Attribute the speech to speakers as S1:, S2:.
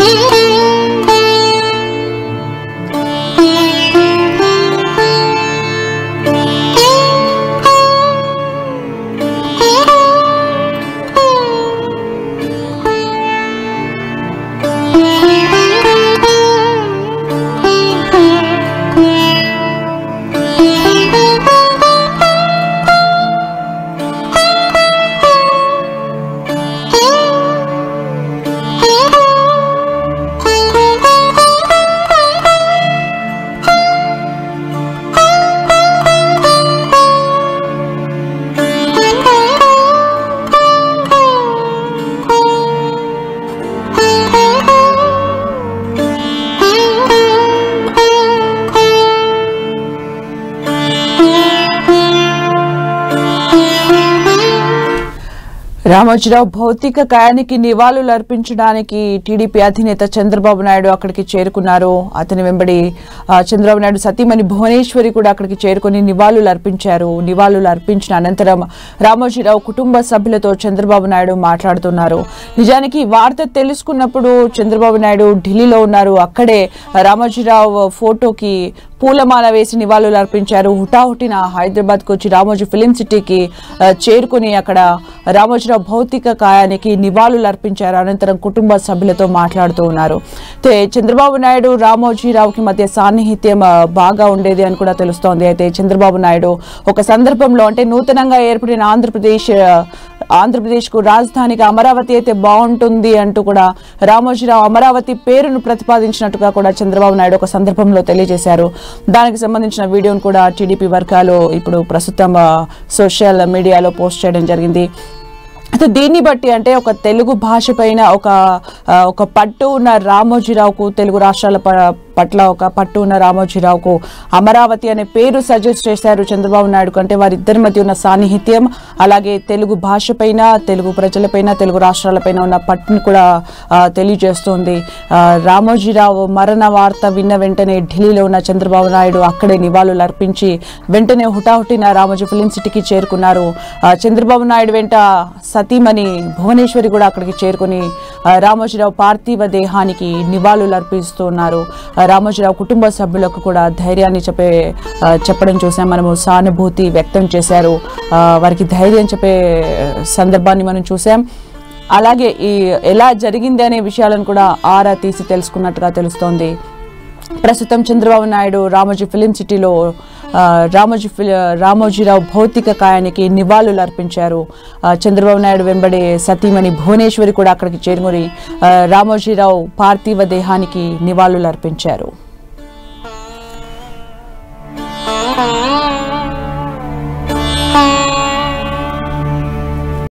S1: రామోజీరావు భౌతిక కాయానికి నివాళులు అర్పించడానికి టీడీపీ అధినేత చంద్రబాబు నాయుడు అక్కడికి చేరుకున్నారు అతని వెంబడి ఆ, చంద్రబాబు నాయుడు సతీమణి భువనేశ్వరి కూడా అక్కడికి చేరుకుని నివాళులు అర్పించారు నివాళులు అర్పించిన అనంతరం రామోజీరావు కుటుంబ సభ్యులతో చంద్రబాబు నాయుడు మాట్లాడుతున్నారు నిజానికి ఈ వార్త తెలుసుకున్నప్పుడు చంద్రబాబు నాయుడు ఢిల్లీలో ఉన్నారు అక్కడే రామోజీరావు ఫోటోకి పూలమాల వేసి నివాళులు అర్పించారు హుటాహుటిన హైదరాబాద్ కు వచ్చి రామోజీ ఫిలిం సిటీకి ఆ, చేరుకుని అక్కడ రామోజీరావు భౌతిక కాయానికి నివాళులు అర్పించారు అనంతరం కుటుంబ సభ్యులతో మాట్లాడుతూ ఉన్నారు అయితే చంద్రబాబు నాయుడు రామోజీరావుకి మధ్య సాన్నిహిత్యం ఆ, బాగా ఉండేది అని కూడా తెలుస్తోంది అయితే చంద్రబాబు నాయుడు ఒక సందర్భంలో అంటే నూతనంగా ఏర్పడిన ఆంధ్రప్రదేశ్ ఆ, ఆంధ్రప్రదేశ్కు రాజధానిగా అమరావతి అయితే బాగుంటుంది అంటూ కూడా రామోజీరావు అమరావతి పేరును ప్రతిపాదించినట్టుగా కూడా చంద్రబాబు నాయుడు ఒక సందర్భంలో తెలియజేశారు దానికి సంబంధించిన వీడియోను కూడా టీడీపీ వర్గాలు ఇప్పుడు ప్రస్తుతం ఆ, సోషల్ మీడియాలో పోస్ట్ చేయడం జరిగింది అయితే దీన్ని బట్టి అంటే ఒక తెలుగు భాష పైన ఒక ఆ, ఒక పట్టు ఉన్న రామోజీరావుకు తెలుగు రాష్ట్రాల ప- పట్ల ఒక పట్టు ఉన్న రామోజీరావుకు అమరావతి అనే పేరు సజెస్ట్ చేశారు చంద్రబాబు నాయుడు కంటే వారిద్దరి మధ్య ఉన్న సాన్నిహిత్యం అలాగే తెలుగు భాష పైన తెలుగు ప్రజలపైన తెలుగు రాష్ట్రాలపైన ఉన్న పట్టును కూడా ఆ, తెలియజేస్తోంది ఆ, రామోజీరావు మరణ వార్త విన్న వెంటనే ఢిల్లీలో ఉన్న చంద్రబాబు నాయుడు అక్కడే నివాళులు అర్పించి వెంటనే హుటాహుటిన రామోజీ ఫిలిం సిటీకి చేరుకున్నారు ఆ, చంద్రబాబు నాయుడు వెంట సతీమణి భువనేశ్వరి కూడా అక్కడికి చేరుకుని ఆ, రామోజీరావు పార్థివ దేహానికి నివాళులు అర్పిస్తున్నారు ఆ, రామోజీరావు కుటుంబ సభ్యులకు కూడా ధైర్యాన్ని చెప్పే ఆ, చెప్పడం చూసాం మనము సానుభూతి వ్యక్తం చేశారు ఆ, వారికి ధైర్యం చెప్పే సందర్భాన్ని మనం చూసాం అలాగే ఈ ఎలా జరిగింది అనే విషయాలను కూడా ఆరా తీసి తెలుసుకున్నట్టుగా తెలుస్తోంది ప్రస్తుతం చంద్రబాబు నాయుడు రామోజీ ఫిలిం సిటీలో ఆ, రామోజీ ఫిలి రామోజీరావు భౌతిక కాయానికి నివాళులు అర్పించారు ఆ, చంద్రబాబు నాయుడు వెంబడి సతీమణి భువనేశ్వరి కూడా అక్కడికి చేరుకొని ఆ, రామోజీరావు పార్థివ దేహానికి నివాళులు అర్పించారు
S2: Thank you.